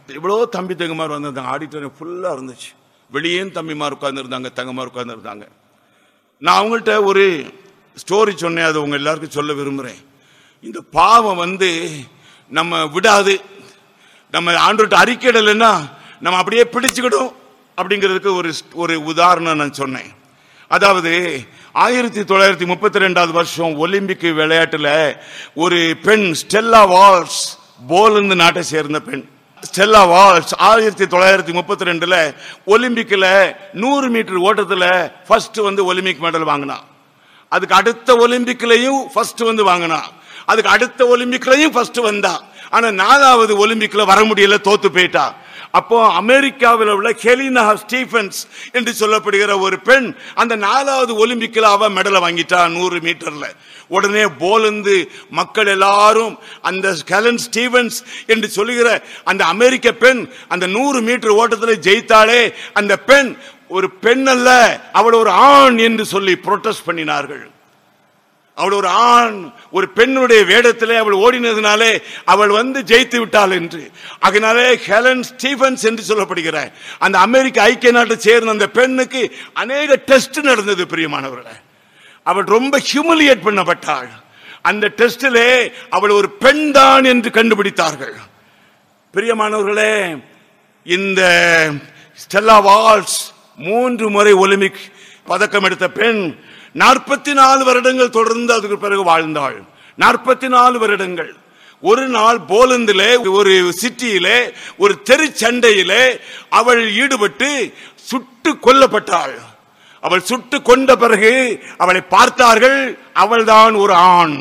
இவ்வளோ தம்பி தங்கமார் வந்திருந்தாங்க ஆடிட்டோரியம் ஃபுல்லாக இருந்துச்சு வெளியேயும் தம்பிமார் உட்கார்ந்துருந்தாங்க தங்கமார் உட்கார்ந்துருந்தாங்க நான் அவங்கள்ட்ட ஒரு ஸ்டோரி சொன்னேன் அது உங்க எல்லாருக்கும் சொல்ல விரும்புகிறேன் இந்த பாவம் வந்து நம்ம விடாது நம்ம ஆண்டோட்ட அறிக்கையிடலைன்னா நம்ம அப்படியே பிடிச்சுக்கிடும் அப்படிங்கிறதுக்கு ஒரு ஒரு உதாரணம் நான் சொன்னேன் அதாவது ஆயிரத்தி தொள்ளாயிரத்தி முப்பத்தி ரெண்டாவது வருஷம் ஒலிம்பிக் விளையாட்டுல ஒரு பெண் ஸ்டெல்லா வால்ஸ் போலந்து நாட்டை சேர்ந்த பெண் ஸ்டெல்லா வால்ஸ் ஆயிரத்தி தொள்ளாயிரத்தி முப்பத்தி ரெண்டுல ஒலிம்பிக்ல நூறு மீட்டர் ஓட்டத்துல ஃபர்ஸ்ட் வந்து ஒலிம்பிக் மெடல் வாங்கினா அதுக்கு அடுத்த ஒலிம்பிக்லயும் ஃபர்ஸ்ட் வந்து வாங்கினா அதுக்கு அடுத்த ஒலிம்பிக்லயும் ஃபர்ஸ்ட் வந்தா ஆனா நாலாவது ஒலிம்பிக்ல வர முடியல தோத்து போயிட்டா அப்போ அமெரிக்காவில் உள்ள ஹெலினா ஸ்டீஃபன்ஸ் என்று சொல்லப்படுகிற ஒரு பெண் அந்த நாலாவது ஒலிம்பிக்ல அவ மெடலை வாங்கிட்டா நூறு மீட்டர்ல உடனே போலந்து மக்கள் எல்லாரும் அந்த ஹெலன் ஸ்டீவன்ஸ் என்று சொல்லுகிற அந்த அமெரிக்க பெண் அந்த நூறு மீட்டர் ஓட்டத்தில் ஜெயித்தாலே அந்த பெண் ஒரு பெண் அல்ல அவள் ஒரு ஆண் என்று சொல்லி புரொட்டஸ்ட் பண்ணினார்கள் அவள் ஒரு ஆண் ஒரு பெண்ணுடைய வேடத்திலே அவள் ஓடினதுனாலே அவள் வந்து ஜெயித்து விட்டாள் என்று அதனாலே ஹெலன் ஸ்டீவன்ஸ் என்று சொல்லப்படுகிற அந்த அமெரிக்க ஐக்கிய நாட்டை சேர்ந்த அந்த பெண்ணுக்கு அநேக டெஸ்ட் நடந்தது பிரியமானவர்களே அவள் ரொம்ப ஹியூமிலியேட் பண்ணப்பட்டாள் அந்த டெஸ்டிலே அவள் ஒரு பெண் தான் என்று கண்டுபிடித்தார்கள் பிரியமானவர்களே இந்த ஸ்டெல்லா வால்ஸ் மூன்று முறை ஒலிம்பிக் பதக்கம் எடுத்த பெண் நாற்பத்தி நாலு வருடங்கள் தொடர்ந்து அதுக்கு பிறகு வாழ்ந்தாள் நாற்பத்தி நாலு வருடங்கள் ஒரு நாள் போலந்திலே ஒரு சிட்டியிலே ஒரு தெருச்சண்டையிலே அவள் ஈடுபட்டு சுட்டு கொல்லப்பட்டாள் அவள் சுட்டு கொண்ட பிறகு அவளை பார்த்தார்கள் அவள்தான் ஒரு ஆண்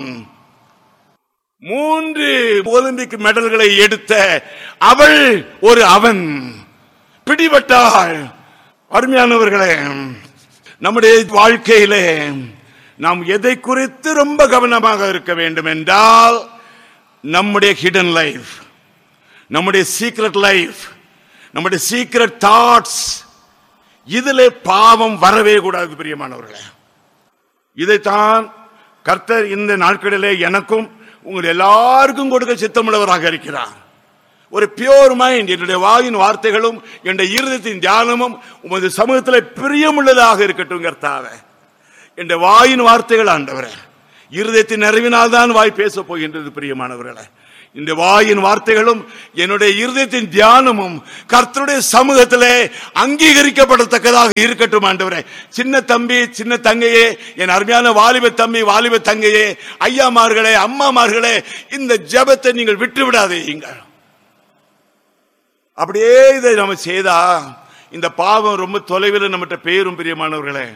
மூன்று ஒலிம்பிக் மெடல்களை எடுத்த அவள் ஒரு அவன் பிடிபட்டாள் அருமையானவர்களே நம்முடைய வாழ்க்கையிலே நாம் எதை குறித்து ரொம்ப கவனமாக இருக்க வேண்டும் என்றால் நம்முடைய ஹிடன் லைஃப் நம்முடைய சீக்ரெட் லைஃப் நம்முடைய சீக்ரெட் தாட்ஸ் இதிலே பாவம் வரவே கூடாது பிரியமானவர்களே இதைத்தான் கர்த்தர் இந்த நாட்களிலே எனக்கும் உங்கள் எல்லாருக்கும் கொடுக்க சித்தமுள்ளவராக இருக்கிறார் ஒரு பியோர் மைண்ட் என்னுடைய வாயின் வார்த்தைகளும் என்னுடைய இருதயத்தின் தியானமும் உமது சமூகத்தில் பிரியமுள்ளதாக இருக்கட்டும் கர்த்தாவே என்ற வாயின் வார்த்தைகள் ஆண்டவரே இருதயத்தின் நிறைவினால் தான் வாய் பேச போகின்றது பிரியமானவர்களே இந்த வாயின் வார்த்தைகளும் என்னுடைய இருதயத்தின் தியானமும் கர்த்தருடைய சமூகத்திலே அங்கீகரிக்கப்படத்தக்கதாக இருக்கட்டும் ஆண்டவரே சின்ன தம்பி சின்ன தங்கையே என் அருமையான வாலிப தம்பி வாலிப தங்கையே ஐயாமார்களே அம்மாமார்களே இந்த ஜெபத்தை நீங்கள் விட்டு விடாதீங்கள் அப்படியே இதை நம்ம செய்தா இந்த பாவம் ரொம்ப தொலைவில் நம்மகிட்ட பேரும் பிரியமானவர்களே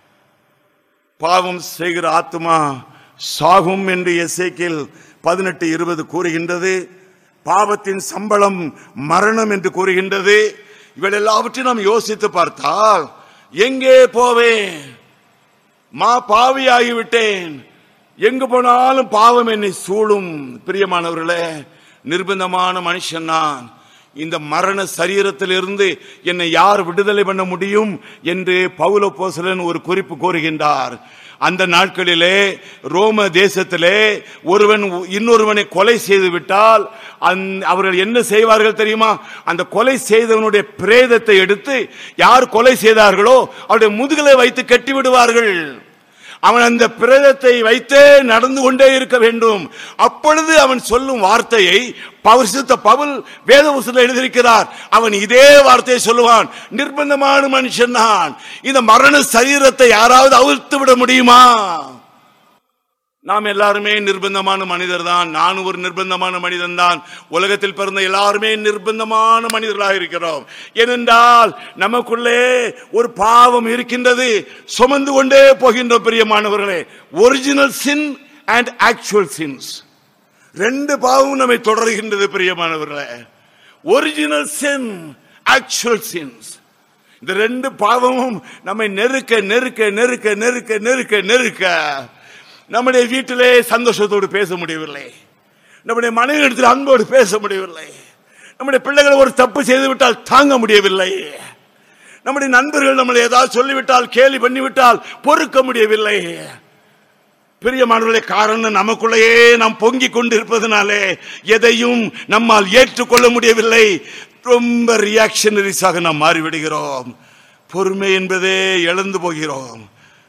பாவம் செய்கிற ஆத்மா சாகும் என்று எசேக்கில் பதினெட்டு இருபது கூறுகின்றது பாவத்தின் சம்பளம் மரணம் என்று கூறுகின்றது இவள் எல்லாவற்றையும் நாம் யோசித்து பார்த்தால் எங்கே போவேன் மா பாவியாகிவிட்டேன் எங்கு போனாலும் பாவம் என்னை சூழும் பிரியமானவர்களே நிர்பந்தமான மனுஷன் நான் இந்த மரண சரீரத்திலிருந்து என்னை யார் விடுதலை பண்ண முடியும் என்று பவுல போசலன் ஒரு குறிப்பு கூறுகின்றார் அந்த நாட்களிலே ரோம தேசத்திலே ஒருவன் இன்னொருவனை கொலை செய்து விட்டால் அந்த- அவர்கள் என்ன செய்வார்கள் தெரியுமா அந்த கொலை செய்தவனுடைய பிரேதத்தை எடுத்து யார் கொலை செய்தார்களோ அவருடைய முதுகலை வைத்து கட்டி விடுவார்கள் அவன் அந்த பிரேதத்தை வைத்தே நடந்து கொண்டே இருக்க வேண்டும் அப்பொழுது அவன் சொல்லும் வார்த்தையை பரிசுத்த பவுல் வேதவசத்தில் எழுதியிருக்கிறார் அவன் இதே வார்த்தையை சொல்லுவான் நிர்பந்தமான மனுஷன் நான் இந்த மரண சரீரத்தை யாராவது அவிழ்த்து விட முடியுமா நாம் எல்லாருமே நிர்பந்தமான மனிதர் தான் நானும் ஒரு நிர்பந்தமான மனிதன் தான் உலகத்தில் பிறந்த எல்லாருமே நிர்பந்தமான மனிதர்களாக இருக்கிறோம் ஏனென்றால் நமக்குள்ளே ஒரு பாவம் இருக்கின்றது சுமந்து கொண்டே போகின்ற பிரியமானவர்களே original sin and actual sins ரெண்டு பாவம் நம்மை தொடர்கின்றது பிரியமானவர்களே ஒரிஜினல் சின் ஆக்சுவல் சின்ஸ் இந்த ரெண்டு பாவமும் நம்மை நெருக்க நெருக்க நெருக்க நெருக்க நெருக்க நெருக்க நம்முடைய வீட்டிலே சந்தோஷத்தோடு பேச முடியவில்லை நம்முடைய மனைவி அன்போடு பேச முடியவில்லை நம்முடைய பிள்ளைகள் ஒரு தப்பு செய்து விட்டால் தாங்க முடியவில்லை நம்முடைய நண்பர்கள் நம்மளை ஏதாவது சொல்லிவிட்டால் கேலி பண்ணிவிட்டால் பொறுக்க முடியவில்லை பிரியமானவர்களே காரணம் நமக்குள்ளேயே நாம் பொங்கிக் கொண்டிருப்பதனாலே எதையும் நம்மால் ஏற்றுக்கொள்ள முடியவில்லை ரொம்ப ரியாக்ஷனரிஸாக நாம் மாறிவிடுகிறோம் பொறுமை என்பதே இழந்து போகிறோம்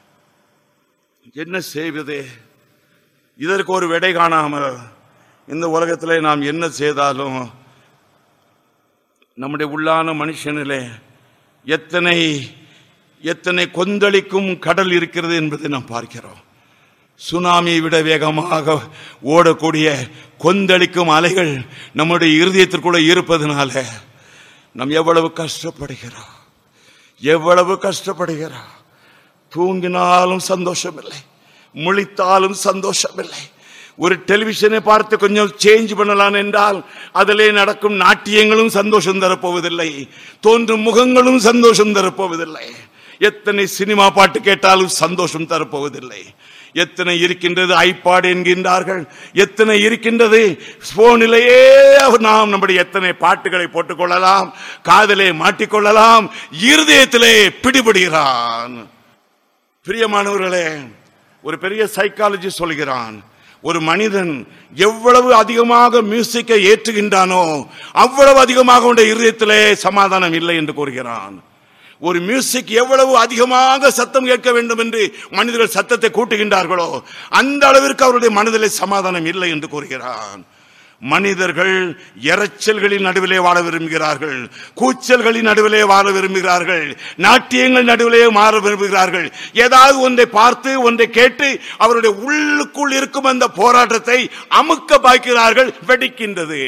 என்ன செய்வது இதற்கு ஒரு விடை காணாமல் இந்த உலகத்திலே நாம் என்ன செய்தாலும் நம்முடைய உள்ளான மனுஷனிலே எத்தனை எத்தனை கொந்தளிக்கும் கடல் இருக்கிறது என்பதை நாம் பார்க்கிறோம் சுனாமியை விட வேகமாக ஓடக்கூடிய கொந்தளிக்கும் அலைகள் நம்முடைய இருதயத்திற்குள்ள இருப்பதனால நாம் எவ்வளவு கஷ்டப்படுகிறோம் எவ்வளவு கஷ்டப்படுகிறோம் தூங்கினாலும் சந்தோஷம் இல்லை முழித்தாலும் சந்தோஷம் இல்லை ஒரு டெலிவிஷனை பார்த்து கொஞ்சம் சேஞ்ச் பண்ணலாம் என்றால் அதிலே நடக்கும் நாட்டியங்களும் சந்தோஷம் தரப்போவதில்லை தோன்றும் முகங்களும் சந்தோஷம் தரப்போவதில்லை எத்தனை சினிமா பாட்டு கேட்டாலும் சந்தோஷம் தரப்போவதில்லை எத்தனை இருக்கின்றது ஐபாட் என்கின்றார்கள் எத்தனை இருக்கின்றது போனிலேயே நாம் நம்முடைய எத்தனை பாட்டுகளை போட்டுக்கொள்ளலாம் காதலே மாட்டிக்கொள்ளலாம் இருதயத்திலே பிடிபடுகிறான் பிரியமானவர்களே ஒரு பெரிய சைக்காலஜி சொல்கிறான் ஒரு மனிதன் எவ்வளவு அதிகமாக மியூசிக்கை ஏற்றுகின்றானோ அவ்வளவு அதிகமாக உடைய இருதயத்திலே சமாதானம் இல்லை என்று கூறுகிறான் ஒரு மியூசிக் எவ்வளவு அதிகமாக சத்தம் கேட்க வேண்டும் என்று மனிதர்கள் சத்தத்தை கூட்டுகின்றார்களோ அந்த அளவிற்கு அவருடைய மனதிலே சமாதானம் இல்லை என்று கூறுகிறான் மனிதர்கள் இரைச்சல்களின் நடுவிலே வாழ விரும்புகிறார்கள் கூச்சல்களின் நடுவிலே வாழ விரும்புகிறார்கள் நாட்டியங்கள் நடுவிலே மாற விரும்புகிறார்கள் ஏதாவது ஒன்றை பார்த்து ஒன்றை கேட்டு அவருடைய உள்ளுக்குள் இருக்கும் அந்த போராட்டத்தை அமுக்க பார்க்கிறார்கள் வெடிக்கின்றது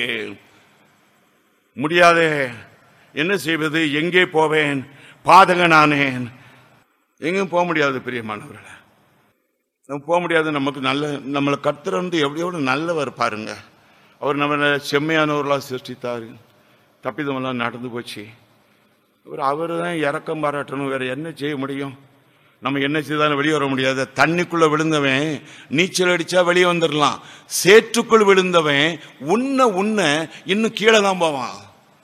முடியாதே என்ன செய்வது எங்கே போவேன் பாதகனானேன் எங்கேயும் போக முடியாது பிரியமானவர்களே நம்ம போக முடியாது நமக்கு நல்ல நம்மளை கர்த்தர் வந்து எவ்வளோ நல்லவர் பாருங்க அவர் நம்மளை செம்மையானவர்களாக சிருஷ்டித்தார் தப்பிதமெல்லாம் நடந்து போச்சு அவர் அவர் தான் இறக்கம் பாராட்டணும் வேற என்ன செய்ய முடியும் நம்ம என்ன செய்தாலும் வெளியே வர முடியாது தண்ணிக்குள்ள விழுந்தவன் நீச்சல் அடிச்சா வெளியே வந்துடலாம் சேற்றுக்குள் விழுந்தவன் உன்ன உன்ன இன்னும் கீழே தான் போவான்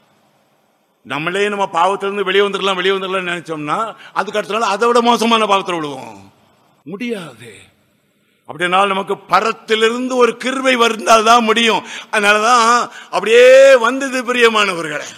நம்மளே நம்ம பாவத்திலிருந்து வெளியே வந்துடலாம் வெளியே வந்துடலாம் நினைச்சோம்னா அதுக்கு அடுத்த நாள் அதை விட மோசமான பாவத்தில் விழுவோம் முடியாது அப்படினால் நமக்கு பரத்திலிருந்து ஒரு கிருபை வந்தால்தான் முடியும் அதனாலதான் அப்படியே வந்தது பிரியமானவர்களே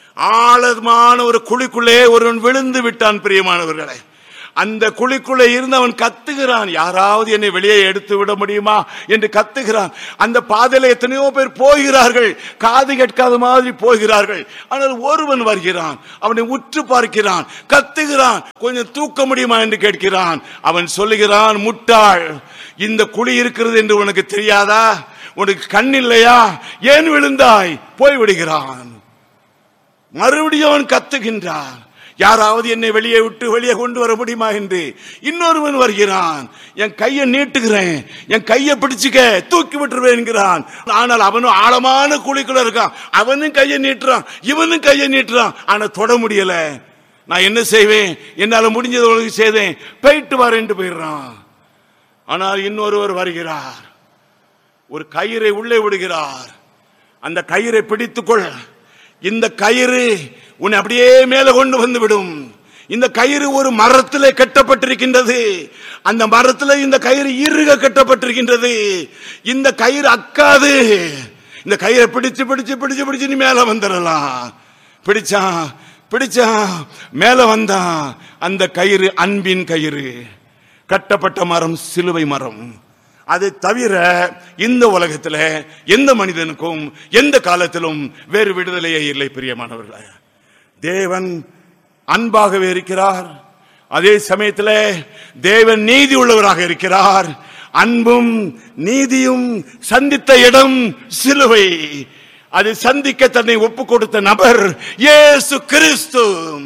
ஆழமான ஒரு குழிக்குள்ளே ஒருவன் விழுந்து விட்டான் பிரியமானவர்களே அந்த குழிக்குள்ளே இருந்து அவன் கத்துகிறான் யாராவது என்னை வெளியே எடுத்து விட முடியுமா என்று கத்துகிறான் அந்த பாதையில எத்தனையோ பேர் போகிறார்கள் காது கேட்காத மாதிரி போகிறார்கள் ஆனால் ஒருவன் வருகிறான் அவனை உற்று பார்க்கிறான் கத்துகிறான் கொஞ்சம் தூக்க முடியுமா என்று கேட்கிறான் அவன் சொல்லுகிறான் முட்டாள் இந்த குழி இருக்கிறது என்று உனக்கு தெரியாதா உனக்கு கண் இல்லையா ஏன் விழுந்தாய் போய் விடுகிறான் மறுபடியும் அவன் கத்துகின்றான் யாராவது என்னை வெளியே விட்டு வெளியே கொண்டு வர முடியுமா என்று இன்னொருவன் வருகிறான் என் கையை நீட்டுகிறேன் என் கையை பிடிச்சுக்க தூக்கி விட்டுருவேன் என்கிறான் ஆனால் அவனும் ஆழமான குழிக்குள்ள இருக்கான் அவனும் கையை நீட்டுறான் இவனும் கையை நீட்டுறான் ஆனா தொட முடியல நான் என்ன செய்வேன் என்னால முடிஞ்சது உனக்கு செய்தேன் போயிட்டு வரேன்ட்டு போயிடுறான் ஆனால் இன்னொருவர் வருகிறார் ஒரு கயிறை உள்ளே விடுகிறார் அந்த கயிறை பிடித்துக்கொள் இந்த கயிறு உன்னை அப்படியே மேலே கொண்டு வந்து விடும் இந்த கயிறு ஒரு மரத்திலே கட்டப்பட்டிருக்கின்றது அந்த மரத்திலே இந்த கயிறு இறுக கட்டப்பட்டிருக்கின்றது இந்த கயிறு அக்காது இந்த கயிறை பிடிச்சு பிடிச்சு பிடிச்சு பிடிச்சு நீ மேல வந்துடலாம் பிடிச்சான் பிடிச்சான் மேல வந்தான் அந்த கயிறு அன்பின் கயிறு கட்டப்பட்ட மரம் சிலுவை மரம் அதை தவிர இந்த உலகத்தில் எந்த மனிதனுக்கும் எந்த காலத்திலும் வேறு விடுதலையே இல்லை பிரியமானவர்களே தேவன் அன்பாகவே இருக்கிறார் அதே சமயத்தில் தேவன் நீதி உள்ளவராக இருக்கிறார் அன்பும் நீதியும் சந்தித்த இடம் சிலுவை அதை சந்திக்க தன்னை ஒப்பு கொடுத்த நபர் இயேசு கிறிஸ்து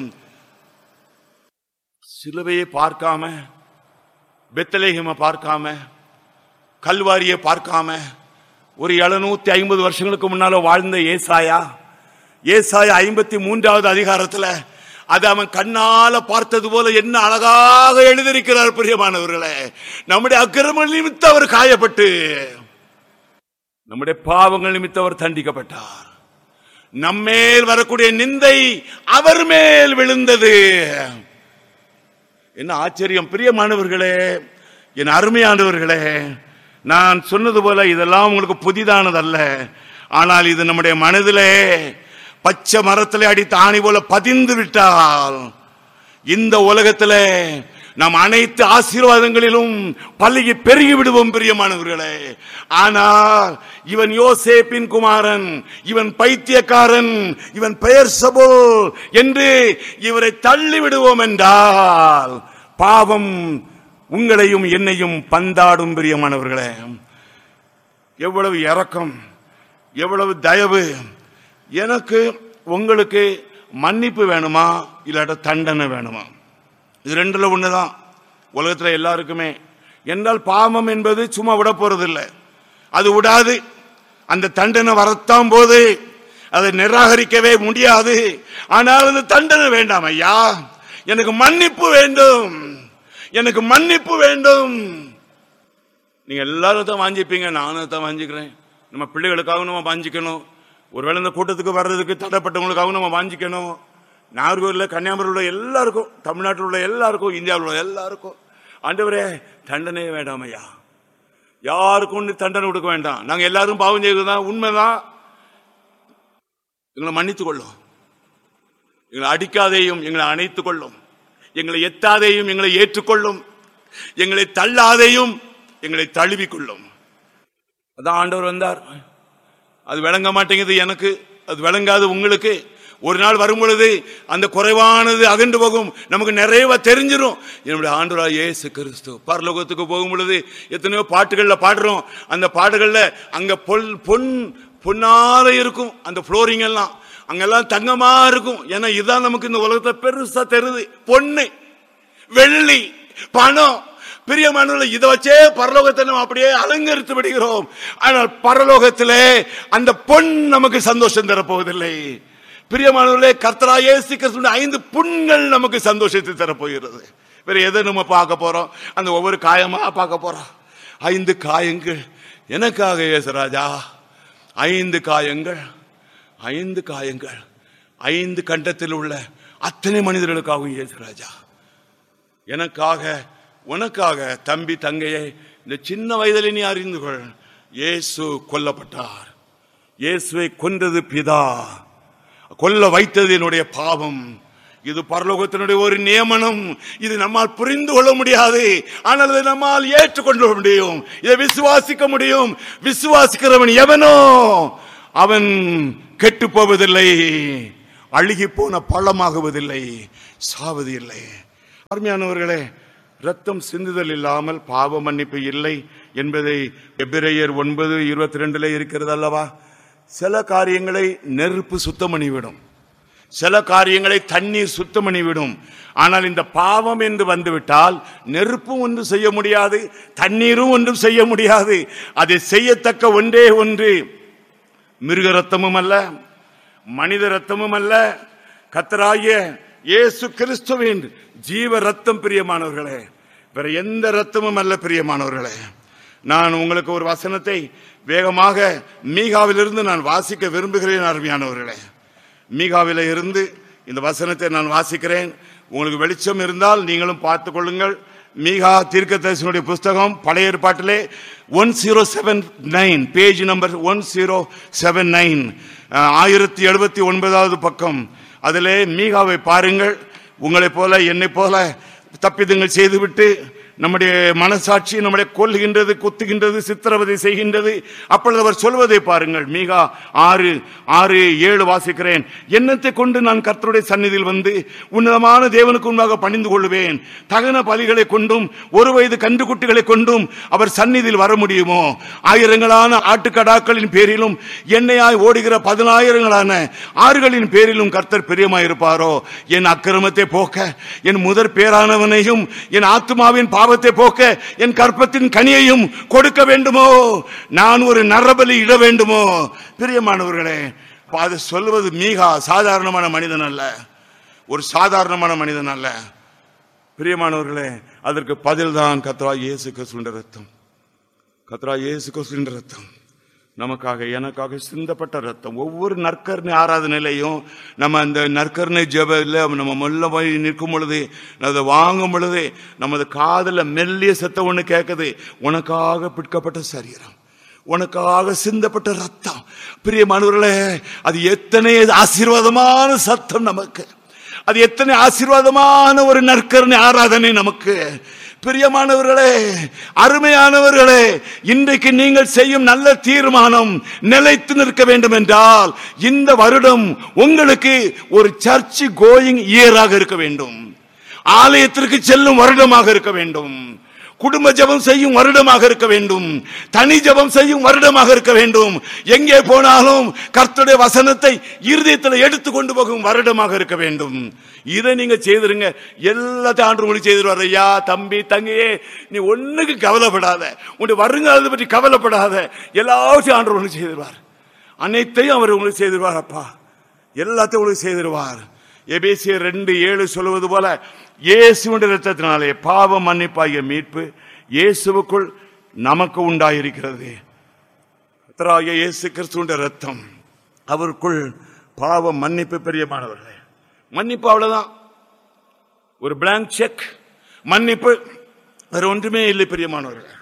சிலுவையை பார்க்காம பெத்தலேகம பார்க்காம கல்வாரியை பார்க்காம ஒரு எழுநூத்தி ஐம்பது வருஷங்களுக்கு முன்னால வாழ்ந்த ஏசாயா ஏசாயா ஐம்பத்தி மூன்றாவது அதிகாரத்துல அது அவன் கண்ணால பார்த்தது போல என்ன அழகாக எழுதியிருக்கிறார் பிரியமானவர்களே நம்முடைய அக்கிரம நிமித்தம் அவர் காயப்பட்டு நம்முடைய பாவங்கள் நிமித்தம் அவர் தண்டிக்கப்பட்டார் நம்மேல் வரக்கூடிய நிந்தை அவர் மேல் விழுந்தது என்ன ஆச்சரியம் பிரியமானவர்களே என் அருமையானவர்களே நான் சொன்னது போல இதெல்லாம் உங்களுக்கு புதிதானதல்ல ஆனால் இது நம்முடைய மனதிலே பச்சை மரத்திலே அடித்த ஆணி போல பதிந்து விட்டால் இந்த உலகத்திலே நாம் அனைத்து ஆசீர்வாதங்களிலும் பள்ளியை பெருகி விடுவோம் பிரியமானவர்களே ஆனால் இவன் யோசேப்பின் குமாரன் இவன் பைத்தியக்காரன் இவன் பெயர் சபோ என்று இவரை தள்ளி விடுவோம் என்றால் பாவம் உங்களையும் என்னையும் பந்தாடும் பிரியமானவர்களே எவ்வளவு இரக்கம் எவ்வளவு தயவு எனக்கு உங்களுக்கு மன்னிப்பு வேணுமா இல்லாட்ட தண்டனை வேணுமா இது ரெண்டுல ஒண்ணுதான் உலகத்துல எல்லாருக்குமே என்றால் பாவம் என்பது சும்மா விட போறதில்லை அது விடாது அந்த தண்டனை வரத்தான் போது அதை நிராகரிக்கவே முடியாது ஆனால் அந்த தண்டனை வேண்டாம் ஐயா எனக்கு மன்னிப்பு வேண்டும் எனக்கு மன்னிப்பு வேண்டும் நீங்க எல்லாரும் தான் வாஞ்சிப்பீங்க நானும் தான் வாஞ்சிக்கிறேன் நம்ம பிள்ளைகளுக்காகவும் நம்ம வாஞ்சிக்கணும் ஒருவேளை இந்த கூட்டத்துக்கு வர்றதுக்கு தடைப்பட்டவங்களுக்காகவும் நம்ம வாஞ்சிக்கணும் நாகர்கோவிலில் கன்னியாகுமரியில் எல்லாருக்கும் தமிழ்நாட்டில் உள்ள எல்லாருக்கும் இந்தியாவில் உள்ள எல்லாருக்கும் ஆண்டவரே தண்டனையே வேண்டாம் ஐயா யாருக்கும் ஒண்ணு தண்டனை கொடுக்க வேண்டாம் நாங்க எல்லாரும் பாவம் செய்வதுதான் உண்மைதான் எங்களை மன்னித்துக் கொள்ளும் எங்களை அடிக்காதேயும் எங்களை அணைத்துக் கொள்ளும் எங்களை எத்தாதேயும் எங்களை ஏற்றுக்கொள்ளும் எங்களை தள்ளாதேயும் எங்களை தழுவிக் கொள்ளும் அதான் ஆண்டவர் வந்தார் அது விளங்க மாட்டேங்குது எனக்கு அது விளங்காது உங்களுக்கு ஒரு நாள் வரும் பொழுது அந்த குறைவானது அகன்று போகும் நமக்கு நிறைவா தெரிஞ்சிரும் என்னுடைய ஆண்டவரா இயேசு கிறிஸ்து பரலோகத்துக்கு போகும் பொழுது எத்தனையோ பாட்டுகள்ல பாடுறோம் அந்த பாட்டுகள்ல அங்க பொல் பொன் பொன்னார இருக்கும் அந்த ஃப்ளோரிங் எல்லாம் அங்கெல்லாம் தங்கமா இருக்கும் ஏன்னா இதுதான் நமக்கு இந்த உலகத்தை பெருசா தெரியுது பொண்ணு வெள்ளி பணம் பிரியமானவர்களே இதை வச்சே பரலோகத்தை நம்ம அப்படியே அலங்கரித்து விடுகிறோம் ஆனால் பரலோகத்திலே அந்த பொன் நமக்கு சந்தோஷம் தரப்போவதில்லை பிரியமானவர்களே கர்த்தரா இயேசு கிறிஸ்துவின் ஐந்து புண்கள் நமக்கு சந்தோஷத்தை தரப்போகிறது வேற எதை நம்ம பார்க்க போறோம் அந்த ஒவ்வொரு காயமா பார்க்க போறோம் ஐந்து காயங்கள் எனக்காக இயேசுராஜா ஐந்து காயங்கள் ஐந்து காயங்கள் ஐந்து கண்டத்தில் உள்ள அத்தனை மனிதர்களுக்காகவும் இயேசுராஜா எனக்காக உனக்காக தம்பி தங்கையை இந்த சின்ன வயதிலே நீ அறிந்து கொள் இயேசு கொல்லப்பட்டார் இயேசுவை கொன்றது பிதா கொல்ல வைத்தது என்னுடைய பாவம் இது பரலோகத்தினுடைய ஒரு நியமனம் இது நம்மால் புரிந்து கொள்ள முடியாது ஆனால் இதை நம்மால் ஏற்றுக்கொள்ள முடியும் இதை விசுவாசிக்க முடியும் விசுவாசிக்கிறவன் எவனோ அவன் கெட்டு போவதில்லை அழுகி போன பள்ளமாகுவதில்லை சாவது இல்லை அருமையானவர்களே ரத்தம் சிந்துதல் இல்லாமல் பாவ மன்னிப்பு இல்லை என்பதை எபிரேயர் ஒன்பது இருபத்தி ரெண்டுல இருக்கிறது அல்லவா சில காரியங்களை நெருப்பு சுத்தம் பண்ணிவிடும் சில காரியங்களை தண்ணீர் சுத்தம் பண்ணிவிடும் ஆனால் இந்த பாவம் என்று வந்துவிட்டால் நெருப்பும் ஒன்றும் செய்ய முடியாது தண்ணீரும் ஒன்றும் செய்ய முடியாது அதை செய்யத்தக்க ஒன்றே ஒன்று மிருக ரத்தமும் அல்ல மனித ரத்தமும் அல்ல கத்தராகிய இயேசு கிறிஸ்துவின் ஜீவ ரத்தம் பிரியமானவர்களே வேற எந்த ரத்தமும் அல்ல பிரியமானவர்களே நான் உங்களுக்கு ஒரு வசனத்தை வேகமாக மீகாவிலிருந்து நான் வாசிக்க விரும்புகிறேன் அருமையானவர்களே மீகாவில இருந்து இந்த வசனத்தை நான் வாசிக்கிறேன் உங்களுக்கு வெளிச்சம் இருந்தால் நீங்களும் பார்த்துக் கொள்ளுங்கள் மீகா தீர்க்கதரிசனுடைய புஸ்தகம் பழைய ஏற்பாட்டிலே one zero seven nine page number one zero seven nine ஆயிரத்தி எழுபத்தி ஒன்பதாவது பக்கம் அதிலே மீகாவை பாருங்கள் உங்களைப் போல என்னைப் போல தப்பிதங்கள் செய்துவிட்டு நம்முடைய மனசாட்சி நம்முடைய கொல்லுகின்றது குத்துகின்றது சித்திரவதை செய்கின்றது அப்பொழுது அவர் சொல்வதை பாருங்கள் மீகா ஆறு ஆறு ஏழு வாசிக்கிறேன் எண்ணத்தை கொண்டு நான் கர்த்தருடைய சந்நிதியில் வந்து உன்னதமான தேவனுக்கு முன்பாக பணிந்து கொள்வேன் தகன பலிகளை கொண்டும் ஒரு வயது கன்றுக்குட்டிகளை கொண்டும் அவர் சந்நிதியில் வர முடியுமோ ஆயிரங்களான ஆட்டுக்கடாக்களின் பேரிலும் எண்ணெயாய் ஓடுகிற பதினாயிரங்களான ஆறுகளின் பேரிலும் கர்த்தர் பிரியமாயிருப்பாரோ என் அக்கிரமத்தை போக்க என் முதற் பேரானவனையும் என் ஆத்மாவின் பாவத்தை போக்க என் கற்பத்தின் கனியையும் கொடுக்க வேண்டுமோ நான் ஒரு நரபலி இட வேண்டுமோ பிரியமானவர்களே அது சொல்வது மீகா சாதாரணமான மனிதன் அல்ல ஒரு சாதாரணமான மனிதன் அல்ல பிரியமானவர்களே அதற்கு பதில்தான் கத்ரா இயேசு கிறிஸ்துவின் ரத்தம் கத்ரா இயேசு கிறிஸ்துவின் ரத்தம் நமக்காக எனக்காக சிந்தப்பட்ட ரத்தம் ஒவ்வொரு நற்கருணை ஆராதனையிலையும் நம்ம அந்த நற்கருணை ஜெபத்தில் நம்ம மெல்ல போய் நிற்கும் பொழுது அதை வாங்கும் பொழுது நமது காதில் மெல்லிய சத்தம் ஒன்று கேட்குது உனக்காக பிற்கப்பட்ட சரீரம் உனக்காக சிந்தப்பட்ட ரத்தம் பிரியமானவர்களே அது எத்தனை ஆசீர்வாதமான சத்தம் நமக்கு அது எத்தனை ஆசீர்வாதமான ஒரு நற்கரணை ஆராதனை நமக்கு பிரியமானவர்களே அருமையானவர்களே இன்றைக்கு நீங்கள் செய்யும் நல்ல தீர்மானம் நிலைத்து நிற்க வேண்டும் என்றால் இந்த வருடம் உங்களுக்கு ஒரு சர்ச் கோயிங் இயராக இருக்க வேண்டும் ஆலயத்திற்கு செல்லும் வருடமாக இருக்க வேண்டும் குடும்ப ஜெபம் செய்யும் வருடமாக இருக்க வேண்டும் தனி ஜெபம் செய்யும் வருடமாக இருக்க வேண்டும் எங்கே போனாலும் கர்த்தருடைய வசனத்தை இருதயத்தில் எடுத்து கொண்டு போகும் வருடமாக இருக்க வேண்டும் இதை நீங்க செய்திருங்க எல்லாத்தையும் ஆண்டு உங்களுக்கு செய்திருவார் ஐயா தம்பி தங்கையே நீ ஒண்ணுக்கு கவலைப்படாத உன்னுடைய வருங்காலத்தை பற்றி கவலைப்படாத எல்லாத்தையும் ஆண்டு உங்களுக்கு செய்திருவார் அனைத்தையும் அவர் உங்களுக்கு செய்திருவார் அப்பா எல்லாத்தையும் உங்களுக்கு செய்திருவார் எபேசியர் ரெண்டு ஏழு சொல்லுவது போல இயேசுவின் இரத்தத்தினாலே பாவ மன்னிப்பாகிய மீட்பு இயேசுவுக்குள் நமக்கு உண்டாயிருக்கிறது கர்த்தராகிய இயேசு கிறிஸ்துவின் ரத்தம் அவருக்குள் பாவ மன்னிப்பு பெரியமானவர்களே மன்னிப்பு அவ்வளவுதான் ஒரு பிளாங்க் செக் மன்னிப்பு வேற ஒன்றுமே இல்லை பெரியமானவர்களே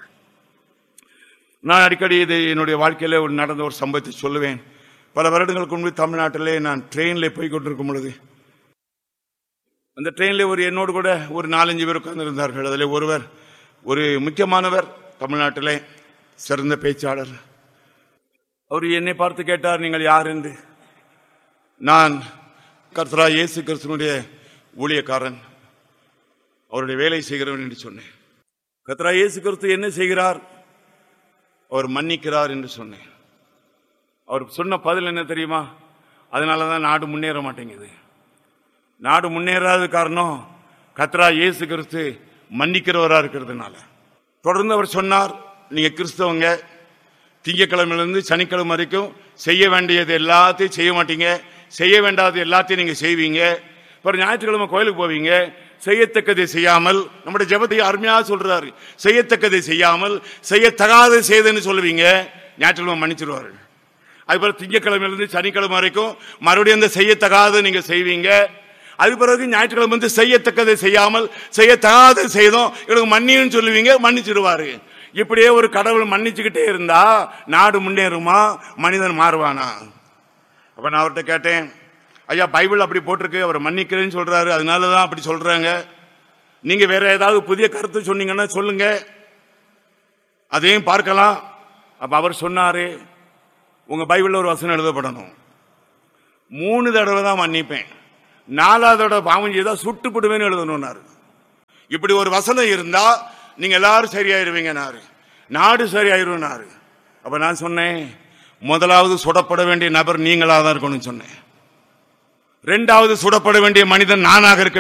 நான் அடிக்கடி இது என்னுடைய வாழ்க்கையில ஒரு நடந்த ஒரு சம்பவத்தை சொல்லுவேன் பல வருடங்களுக்கு முன்பு தமிழ்நாட்டிலே நான் ட்ரெயினில் போய் கொண்டிருக்கும் பொழுது அந்த ட்ரெயினில் ஒரு என்னோடு கூட ஒரு நாலஞ்சு பேர் உட்கார்ந்திருந்தார்கள் அதில் ஒருவர் ஒரு முக்கியமானவர் தமிழ்நாட்டிலே சிறந்த பேச்சாளர் அவர் என்னை பார்த்து கேட்டார் நீங்கள் யார் என்று நான் கர்த்தரா இயேசு கிறிஸ்துவனுடைய ஊழியக்காரன் அவருடைய வேலை செய்கிறவன் என்று சொன்னேன் கர்த்தரா இயேசு கிறிஸ்து என்ன செய்கிறார் அவர் மன்னிக்கிறார் என்று சொன்னேன் அவர் சொன்ன பதில் என்ன தெரியுமா அதனால தான் நாடு முன்னேற மாட்டேங்குது நாடு முன்னேறாத காரணம் கத்ரா இயேசு கிறிஸ்து மன்னிக்கிறவரா இருக்கிறதுனால தொடர்ந்து அவர் சொன்னார் நீங்க கிறிஸ்தவங்க திங்கக்கிழமையிலிருந்து சனிக்கிழமை வரைக்கும் செய்ய வேண்டியது எல்லாத்தையும் செய்ய மாட்டீங்க செய்ய வேண்டாத எல்லாத்தையும் நீங்க செய்வீங்க அப்புறம் ஞாயிற்றுக்கிழமை கோயிலுக்கு போவீங்க செய்யத்தக்கதை செய்யாமல் நம்முடைய ஜெபத்தை அருமையா சொல்றாரு செய்யத்தக்கதை செய்யாமல் செய்யத்தகாத செய்தன்னு சொல்லுவீங்க ஞாயிற்றுக்கிழமை மன்னிச்சிருவாரு அதுபோல திங்கக்கிழமையிலிருந்து சனிக்கிழமை வரைக்கும் மறுபடியும் அந்த செய்யத்தகாத நீங்க செய்வீங்க அது பிறகு ஞாயிற்றுக்கிழமை வந்து செய்யத்தக்கதை செய்யாமல் செய்யத்தகாத செய்தோம் இவனுக்கு மன்னின்னு சொல்லுவீங்க மன்னிச்சிடுவாரு இப்படியே ஒரு கடவுள் மன்னிச்சுக்கிட்டே இருந்தா நாடு முன்னேறுமா மனிதன் மாறுவானா அப்ப நான் அவர்கிட்ட கேட்டேன் ஐயா பைபிள் அப்படி போட்டிருக்கு அவர் மன்னிக்கிறேன்னு சொல்றாரு அதனால தான் அப்படி சொல்றாங்க நீங்க வேற ஏதாவது புதிய கருத்து சொன்னீங்கன்னா சொல்லுங்க அதையும் பார்க்கலாம் அப்ப அவர் சொன்னாரு உங்க பைபிள்ல ஒரு வசனம் எழுதப்படணும் மூணு தடவை தான் மன்னிப்பேன் நாலாவது தடவை பாவம் செய்தா சுட்டுப்படுவேன்னு எழுதணும்னாரு இப்படி ஒரு வசனம் இருந்தா நீங்க எல்லாரும் சரியாயிருவீங்கனாரு நாடு சரியாயிருனாரு அப்ப நான் சொன்னேன் முதலாவது சுடப்பட வேண்டிய நபர் நீங்களா தான் இருக்கணும்னு சொன்னேன் ரெண்டாவது சுடப்பட வேண்டிய மனிதன் நானாக இருக்க